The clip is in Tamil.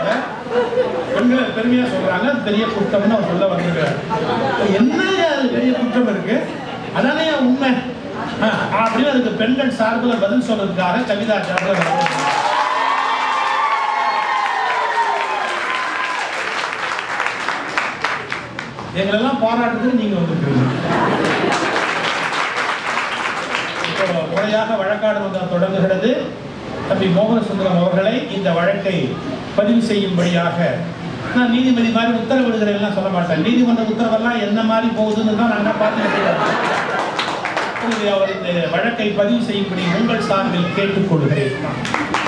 சொல்றாங்க பெண்கள் பெருமையா சொல்றாங்க அது பெரிய குற்றம்னு அவர் சொல்ல வந்திருக்கிறார் என்ன அது பெரிய குற்றம் இருக்கு அதானே உண்மை ஆ, அப்படின்னு அதுக்கு பெண்கள் சார்பில் பதில் சொல்றதுக்காக கவிதா சார்பில் எங்களெல்லாம் பாராட்டுறதுக்கு நீங்க வந்திருக்கீங்க இப்போ முறையாக வழக்காடு வந்தால் தொடங்குகிறது தம்பி மோகன சுந்தரம் அவர்களை இந்த வழக்கை பதிவு செய்யும்படியாக நான் நீதிபதி மாதிரி உத்தரவிடுகிறேன்லாம் சொல்ல மாட்டேன் நீதிமன்ற உத்தரவெல்லாம் என்ன மாதிரி போகுதுன்னு தான் நாங்கள் பார்த்துக்கிட்டு அவர் இந்த வழக்கை பதிவு செய்யும்படி உங்கள் சார்பில் கேட்டுக்கொள்கிறேன்